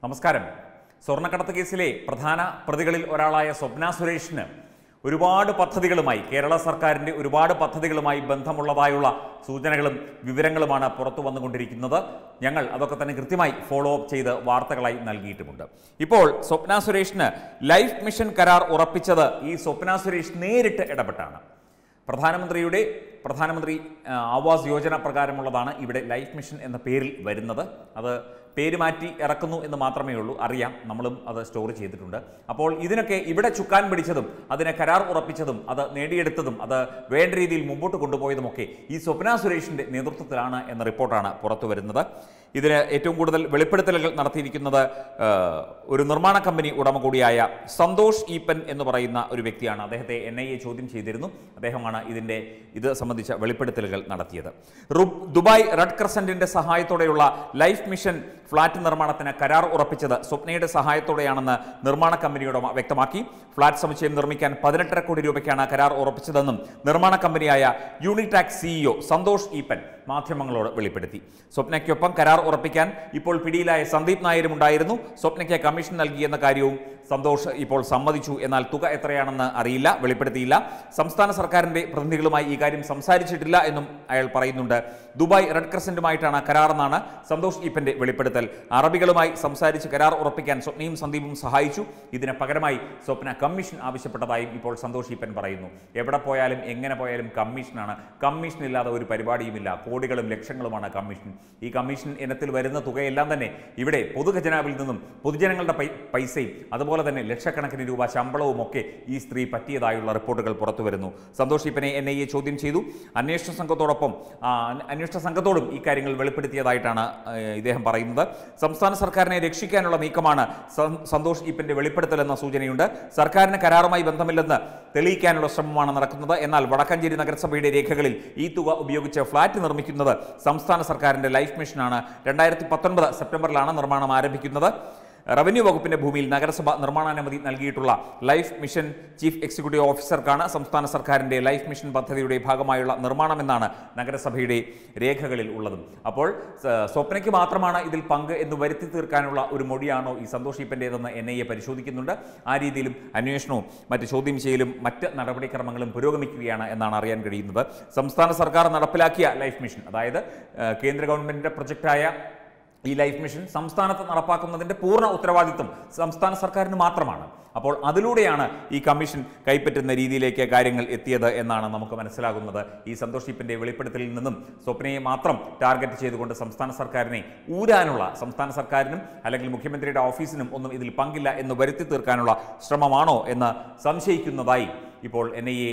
നമസ്കാരം സ്വർണ്ണക്കടത്ത് കേസിലെ പ്രധാന പ്രതികളിൽ ഒരാളായ സ്വപ്ന സുരേഷിന് ഒരുപാട് പദ്ധതികളുമായി കേരള സർക്കാരിൻ്റെ ഒരുപാട് പദ്ധതികളുമായി ബന്ധമുള്ളതായുള്ള സൂചനകളും വിവരങ്ങളുമാണ് പുറത്തു വന്നുകൊണ്ടിരിക്കുന്നത് ഞങ്ങൾ അതൊക്കെ തന്നെ കൃത്യമായി ഫോളോ അപ്പ് ചെയ്ത് വാർത്തകളായി നൽകിയിട്ടുമുണ്ട് ഇപ്പോൾ സ്വപ്ന സുരേഷിന് ലൈഫ് മിഷൻ കരാർ ഉറപ്പിച്ചത് ഈ സ്വപ്ന സുരേഷ് നേരിട്ട് ഇടപെട്ടാണ് പ്രധാനമന്ത്രിയുടെ പ്രധാനമന്ത്രി ആ, ആവാസ് യോജന പ്രകാരമുള്ളതാണ് ഇവിടെ ലൈഫ് മിഷൻ എന്ന പേരിൽ വരുന്നത് അത് പേര് മാറ്റി ഇറക്കുന്നു എന്ന് മാത്രമേ ഉള്ളൂ അറിയാം നമ്മളും അത് സ്റ്റോർ ചെയ്തിട്ടുണ്ട് അപ്പോൾ ഇതിനൊക്കെ ഇവിടെ ചുക്കാൻ പിടിച്ചതും അതിനെ കരാർ ഉറപ്പിച്ചതും അത് നേടിയെടുത്തതും അത് വേണ്ട രീതിയിൽ മുമ്പോട്ട് കൊണ്ടുപോയതുമൊക്കെ ഈ സ്വപ്ന സുരേഷിന്റെ നേതൃത്വത്തിലാണ് എന്ന റിപ്പോർട്ടാണ് പുറത്തു വരുന്നത് ഇതിന് ഏറ്റവും കൂടുതൽ വെളിപ്പെടുത്തലുകൾ നടത്തിയിരിക്കുന്നത് ആ, ഒരു നിർമ്മാണ കമ്പനി ഉടമ കൂടിയായ സന്തോഷ് ഈപ്പൻ എന്ന് പറയുന്ന ഒരു വ്യക്തിയാണ് അദ്ദേഹത്തെ എൻ ഐ എ ചോദ്യം ചെയ്തിരുന്നു അദ്ദേഹമാണ് ഇതിന്റെ ഇത് സംബന്ധിച്ച വെളിപ്പെടുത്തലുകൾ നടത്തിയത് റു- ദുബായ് റെഡ് ക്രസന്റിന്റെ സഹായത്തോടെയുള്ള ലൈഫ് മിഷൻ ഫ്ളാറ്റ് നിർമ്മാണത്തിന് കരാർ ഉറപ്പിച്ചത് സ്വപ്നയുടെ സഹായത്തോടെയാണെന്ന് നിർമ്മാണ കമ്പനി ഉടമ വ്യക്തമാക്കി ഫ്ളാറ്റ് സമുച്ചയം നിർമ്മിക്കാൻ പതിനെട്ടര കോടി രൂപയ്ക്കാണ് കരാർ ഉറപ്പിച്ചതെന്നും നിർമ്മാണ കമ്പനിയായ യൂണിടാക് സിഇഒ സന്തോഷ് ഈപ്പൻ മാധ്യമങ്ങളോട് വെളിപ്പെടുത്തി സ്വപ്നയ്ക്കൊപ്പം കരാർ ഉറപ്പിക്കാൻ ഇപ്പോൾ പിടിയിലായ സന്ദീപ് നായരും ഉണ്ടായിരുന്നു സ്വപ്നയ്ക്ക് കമ്മീഷൻ നൽകിയെന്ന കാര്യവും സന്തോഷ് ഇപ്പോൾ സമ്മതിച്ചു എന്നാൽ തുക എത്രയാണെന്ന് അറിയില്ല വെളിപ്പെടുത്തിയില്ല സംസ്ഥാന സർക്കാരിന്റെ പ്രതിനിധികളുമായി ഈ കാര്യം സംസാരിച്ചിട്ടില്ല എന്നും അയാൾ പറയുന്നുണ്ട് ദുബായ് റെഡ് ക്രസന്റുമായിട്ടാണ് കരാറെന്നാണ് സന്തോഷ് ഈപ്പന്റെ വെളിപ്പെടുത്തൽ അറബികളുമായി സംസാരിച്ച് കരാർ ഉറപ്പിക്കാൻ സ്വപ്നയും സന്ദീപും സഹായിച്ചു ഇതിന് പകരമായി സ്വപ്ന കമ്മീഷൻ ആവശ്യപ്പെട്ടതായും ഇപ്പോൾ സന്തോഷ് ഈപ്പൻ പറയുന്നു എവിടെ പോയാലും എങ്ങനെ പോയാലും കമ്മീഷനാണ് കമ്മീഷൻ ഇല്ലാതെ ഒരു പരിപാടിയുമില്ല കോടികളും ലക്ഷങ്ങളുമാണ് കമ്മീഷൻ ഈ കമ്മീഷൻ ഇനത്തിൽ വരുന്ന തുകയെല്ലാം തന്നെ ഇവിടെ പൊതുഖജനാവിൽ നിന്നും പൊതുജനങ്ങളുടെ പൈ- പൈസയും അതുപോലെ തന്നെ ലക്ഷക്കണക്കിന് രൂപ ശമ്പളവും ഒക്കെ ഈ സ്ത്രീ പറ്റിയതായുള്ള റിപ്പോർട്ടുകൾ പുറത്തു വരുന്നു സന്തോഷ് ഈപ്പനെ എൻ ഐ എ ചോദ്യം ചെയ്തു അന്വേഷണ സംഘത്തോടൊപ്പം ആ, അന്വേഷണ സംഘത്തോടും ഈ കാര്യങ്ങൾ വെളിപ്പെടുത്തിയതായിട്ടാണ് ആ, ഇദ്ദേഹം പറയുന്നത് സംസ്ഥാന സർക്കാരിനെ രക്ഷിക്കാനുള്ള നീക്കമാണ് സം- സന്തോഷ് ഈപ്പന്റെ വെളിപ്പെടുത്തലെന്ന സൂചനയുണ്ട് സർക്കാരിന് കരാറുമായി ബന്ധമില്ലെന്ന് തെളിയിക്കാനുള്ള ശ്രമമാണ് നടക്കുന്നത് എന്നാൽ വടക്കഞ്ചേരി നഗരസഭയുടെ രേഖകളിൽ ഈ തുക ഉപയോഗിച്ച് ഫ്ളാറ്റ് നിർമ്മിക്കുന്നത് സംസ്ഥാന സർക്കാരിന്റെ ലൈഫ് മിഷനാണ് രണ്ടായിരത്തി പത്തൊൻപത് സെപ്റ്റംബറിലാണ് നിർമ്മാണം ആരംഭിക്കുന്നത് റവന്യൂ വകുപ്പിന്റെ ഭൂമിയിൽ നഗരസഭ നിർമ്മാണാനുമതി നൽകിയിട്ടുള്ള ലൈഫ് മിഷൻ ചീഫ് എക്സിക്യൂട്ടീവ് ഓഫീസർക്കാണ് സംസ്ഥാന സർക്കാരിന്റെ ലൈഫ് മിഷൻ പദ്ധതിയുടെ ഭാഗമായുള്ള നിർമ്മാണമെന്നാണ് നഗരസഭയുടെ രേഖകളിൽ ഉള്ളതും അപ്പോൾ സ- സ്വപ്നയ്ക്ക് മാത്രമാണ് ഇതിൽ പങ്ക് എന്ന് വരുത്തി തീർക്കാനുള്ള ഒരു മൊഴിയാണോ ഈ സന്തോഷ് ഈപ്പൻ്റേതെന്ന് എൻ ഐ എ പരിശോധിക്കുന്നുണ്ട് ആ രീതിയിലും അന്വേഷണവും മറ്റ് ചോദ്യം ചെയ്യലും മറ്റ് നടപടിക്രമങ്ങളും പുരോഗമിക്കുകയാണ് എന്നാണ് അറിയാൻ കഴിയുന്നത് സംസ്ഥാന സർക്കാർ നടപ്പിലാക്കിയ ലൈഫ് മിഷൻ അതായത് ഏഹ്, കേന്ദ്ര ഗവൺമെന്റിന്റെ പ്രൊജക്റ്റായ ഈ ലൈഫ് മിഷൻ സംസ്ഥാനത്ത് നടപ്പാക്കുന്നതിന്റെ പൂർണ്ണ ഉത്തരവാദിത്വം സംസ്ഥാന സർക്കാരിന് മാത്രമാണ് അപ്പോൾ അതിലൂടെയാണ് ഈ കമ്മീഷൻ കൈപ്പറ്റുന്ന രീതിയിലേക്ക് കാര്യങ്ങൾ എത്തിയത് എന്നാണ് നമുക്ക് മനസ്സിലാകുന്നത് ഈ സന്തോഷ് ഈപ്പന്റെ വെളിപ്പെടുത്തലിൽ നിന്നും സ്വപ്നയെ മാത്രം ടാർഗറ്റ് ചെയ്തുകൊണ്ട് സംസ്ഥാന സർക്കാരിനെ ഊരാനുള്ള സംസ്ഥാന സർക്കാരിനും അല്ലെങ്കിൽ മുഖ്യമന്ത്രിയുടെ ഓഫീസിനും ഒന്നും ഇതിൽ പങ്കില്ല എന്ന് വരുത്തി തീർക്കാനുള്ള ശ്രമമാണോ എന്ന് സംശയിക്കുന്നതായി ഇപ്പോൾ N I A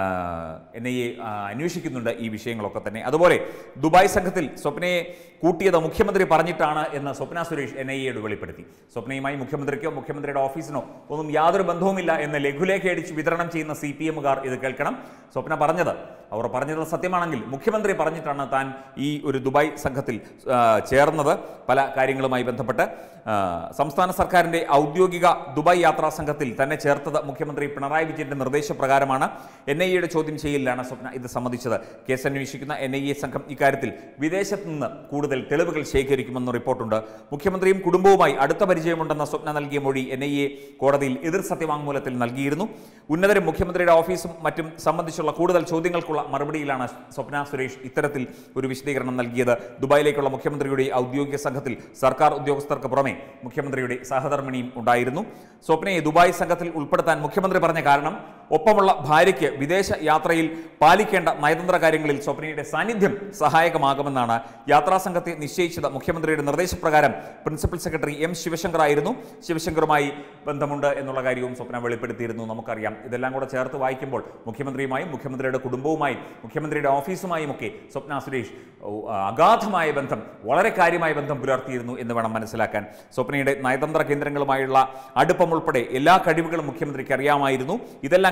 N I A അന്വേഷിക്കുന്നുണ്ട് ഈ വിഷയങ്ങളൊക്കെ തന്നെ അതുപോലെ ദുബായ് സംഘത്തിൽ സ്വപ്നയെ കൂട്ടിയത് മുഖ്യമന്ത്രി പറഞ്ഞിട്ടാണ് എന്ന് സ്വപ്ന സുരേഷ് എൻ ഐ എയോട് വെളിപ്പെടുത്തി സ്വപ്നയുമായി മുഖ്യമന്ത്രിക്കോ മുഖ്യമന്ത്രിയുടെ ഓഫീസിനോ ഒന്നും യാതൊരു ബന്ധവുമില്ല എന്ന് ലഘുലേഖ അടിച്ച് വിതരണം ചെയ്യുന്ന സി പി എമ്മുകാർ ഇത് കേൾക്കണം സ്വപ്ന പറഞ്ഞത് അവർ പറഞ്ഞത് സത്യമാണെങ്കിൽ മുഖ്യമന്ത്രി പറഞ്ഞിട്ടാണ് താൻ ഈ ഒരു ദുബായ് സംഘത്തിൽ ആ, ചേർന്നത് പല കാര്യങ്ങളുമായി ബന്ധപ്പെട്ട് ആ, സംസ്ഥാന സർക്കാരിന്റെ ഔദ്യോഗിക ദുബായ് യാത്രാ സംഘത്തിൽ തന്നെ ചേർത്തത് മുഖ്യമന്ത്രി പിണറായി വിജയന്റെ നിർദ്ദേശപ്രകാരമാണ് എൻ ഐ എയുടെ ചോദ്യം ചെയ്യലിലാണ് സ്വപ്ന ഇത് സംബന്ധിച്ചത് കേസ് അന്വേഷിക്കുന്ന എൻ ഐ എ സംഘം ഇക്കാര്യത്തിൽ വിദേശത്ത് നിന്ന് കൂടുതൽ തെളിവുകൾ ശേഖരിക്കുമെന്ന് റിപ്പോർട്ടുണ്ട് മുഖ്യമന്ത്രിയും കുടുംബവുമായി അടുത്ത പരിചയമുണ്ടെന്ന സ്വപ്ന നൽകിയ മൊഴി എൻ ഐ എ കോടതിയിൽ എതിർ സത്യവാങ്മൂലത്തിൽ നൽകിയിരുന്നു ഉന്നതരും മുഖ്യമന്ത്രിയുടെ ഓഫീസും മറ്റും സംബന്ധിച്ചുള്ള കൂടുതൽ ചോദ്യങ്ങൾക്കുള്ള മറുപടിയിലാണ് സ്വപ്ന സുരേഷ് ഇത്തരത്തിൽ ഒരു വിശദീകരണം നൽകിയത് ദുബായിലേക്കുള്ള മുഖ്യമന്ത്രിയുടെ ഔദ്യോഗിക സംഘത്തിൽ സർക്കാർ ഉദ്യോഗസ്ഥർക്ക് പുറമെ മുഖ്യമന്ത്രിയുടെ സഹധർമ്മിണിയും ഉണ്ടായിരുന്നു സ്വപ്നയെ ദുബായ് സംഘത്തിൽ ഉൾപ്പെടുത്താൻ മുഖ്യമന്ത്രി പറഞ്ഞ കാരണം ഒപ്പമുള്ള ഭാര്യയ്ക്ക് വിദേശ യാത്രയിൽ പാലിക്കേണ്ട നയതന്ത്ര കാര്യങ്ങളിൽ സ്വപ്നയുടെ സാന്നിധ്യം സഹായകമാകുമെന്നാണ് യാത്രാ സംഘത്തെ നിശ്ചയിച്ചത് മുഖ്യമന്ത്രിയുടെ നിർദ്ദേശപ്രകാരം പ്രിൻസിപ്പൽ സെക്രട്ടറി എം ശിവശങ്കർ ആയിരുന്നു ശിവശങ്കറുമായി ബന്ധമുണ്ട് എന്നുള്ള കാര്യവും സ്വപ്ന വെളിപ്പെടുത്തിയിരുന്നു നമുക്കറിയാം ഇതെല്ലാം കൂടെ ചേർത്ത് വായിക്കുമ്പോൾ മുഖ്യമന്ത്രിയുമായും മുഖ്യമന്ത്രിയുടെ കുടുംബവുമായും മുഖ്യമന്ത്രിയുടെ ഓഫീസുമായും ഒക്കെ സ്വപ്ന സുരേഷ് ഓ, അഗാധമായ ബന്ധം വളരെ കാര്യമായ ബന്ധം പുലർത്തിയിരുന്നു എന്ന് വേണം മനസ്സിലാക്കാൻ സ്വപ്നയുടെ നയതന്ത്ര കേന്ദ്രങ്ങളുമായുള്ള അടുപ്പം ഉൾപ്പെടെ എല്ലാ കഴിവുകളും മുഖ്യമന്ത്രിക്ക് അറിയാമായിരുന്നു ഇതെല്ലാം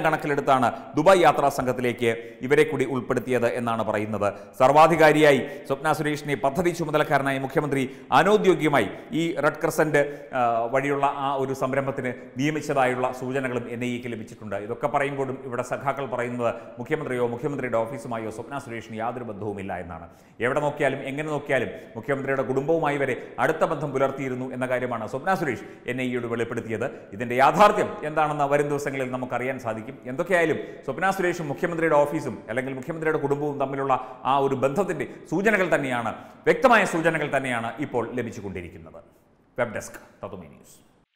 കണക്കിലെടുത്താണ് ദുബായ് യാത്രാ സംഘത്തിലേക്ക് ഇവരെ കൂടി ഉൾപ്പെടുത്തിയത് എന്നാണ് പറയുന്നത് സർവാധികാരിയായി സ്വപ്ന സുരേഷിനെ പദ്ധതി ചുമതലക്കാരനായി മുഖ്യമന്ത്രി അനൌദ്യോഗികമായി ഈ റെഡ് ക്രസന്റ് ആ, വഴിയുള്ള ആ ഒരു സംരംഭത്തിന് നിയമിച്ചതായുള്ള സൂചനകളും എൻ ഐ എക്ക് ലഭിച്ചിട്ടുണ്ട് ഇതൊക്കെ പറയുമ്പോഴും ഇവിടെ സഖാക്കൾ പറയുന്നത് മുഖ്യമന്ത്രിയോ മുഖ്യമന്ത്രിയുടെ ഓഫീസുമായോ സ്വപ്ന സുരേഷിന് യാതൊരു ബന്ധവുമില്ല എന്നാണ് എവിടെ നോക്കിയാലും എങ്ങനെ നോക്കിയാലും മുഖ്യമന്ത്രിയുടെ കുടുംബവുമായി വരെ അടുത്ത ബന്ധം പുലർത്തിയിരുന്നു എന്ന കാര്യമാണ് സ്വപ്ന സുരേഷ് എൻ ഐ എയോട് വെളിപ്പെടുത്തിയത് ഇതിന്റെ യാഥാർത്ഥ്യം എന്താണെന്ന് വരും ദിവസങ്ങളിൽ നമുക്കറിയാൻ സാധിക്കും എന്തൊക്കെയായാലും സ്വപ്ന സുരേഷും മുഖ്യമന്ത്രിയുടെ ഓഫീസും അല്ലെങ്കിൽ മുഖ്യമന്ത്രിയുടെ കുടുംബവും തമ്മിലുള്ള ആ ഒരു ബന്ധത്തിന്റെ സൂചനകൾ തന്നെയാണ് വ്യക്തമായ സൂചനകൾ തന്നെയാണ് ഇപ്പോൾ ലഭിച്ചുകൊണ്ടിരിക്കുന്നത് വെബ് ഡെസ്ക് തത്തുമി ന്യൂസ്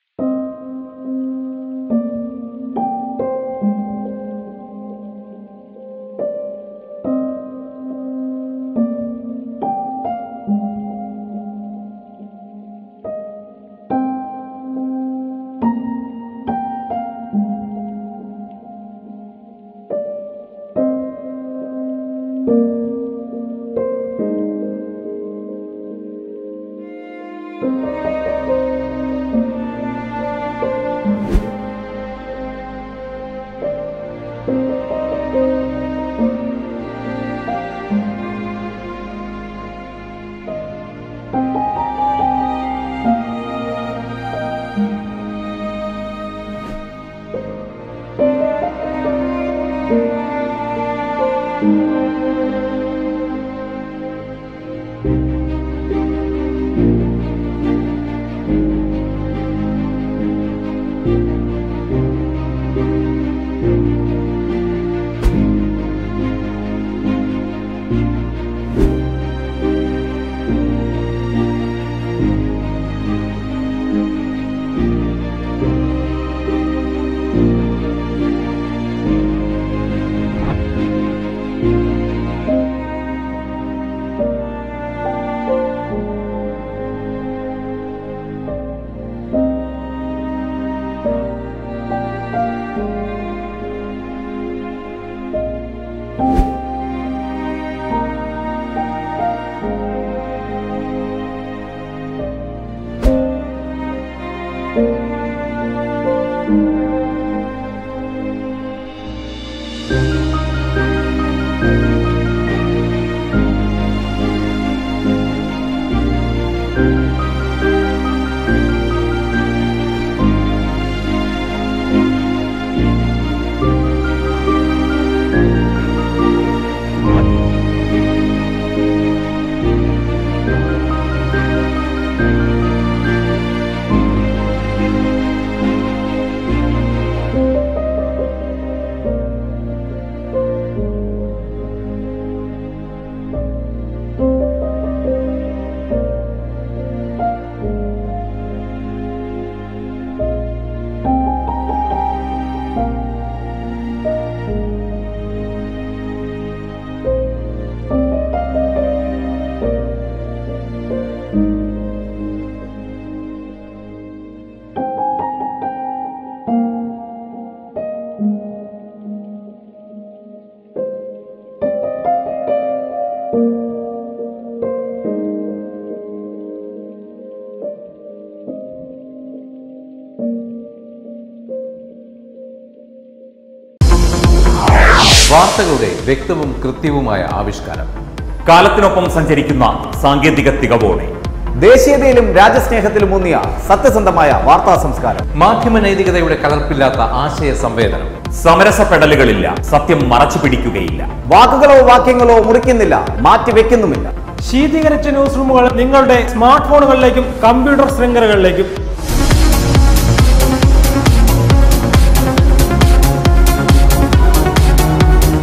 വാർത്തകളുടെ വ്യക്തവും കൃത്യവുമായ ആവിഷ്കാരം കാലത്തിനൊപ്പം സഞ്ചരിക്കുന്ന സാങ്കേതിക തികവോടെ ദേശീയതയിലും രാജ്യസ്നേഹത്തിലും ഊന്നിയ സത്യസന്ധമായ വാർത്താ സംസ്കാരം മാധ്യമ നൈതികതയുടെ കലർപ്പില്ലാത്ത ആശയ സംവേദനം സമരസപ്പെടലുകളില്ല സത്യം മറച്ചു പിടിക്കുകയില്ല വാക്കുകളോ വാക്യങ്ങളോ മുറിക്കുന്നില്ല മാറ്റിവെക്കുന്നുമില്ല ശീതീകരിച്ച ന്യൂസ് റൂമുകൾ നിങ്ങളുടെ സ്മാർട്ട് ഫോണുകളിലേക്കും കമ്പ്യൂട്ടർ ശൃംഖലകളിലേക്കും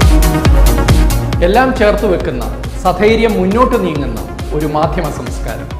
എല്ലാം ചേർത്ത് വെക്കുന്ന സധൈര്യം മുന്നോട്ട് നീങ്ങുന്ന ഒരു മാധ്യമ സംസ്കാരം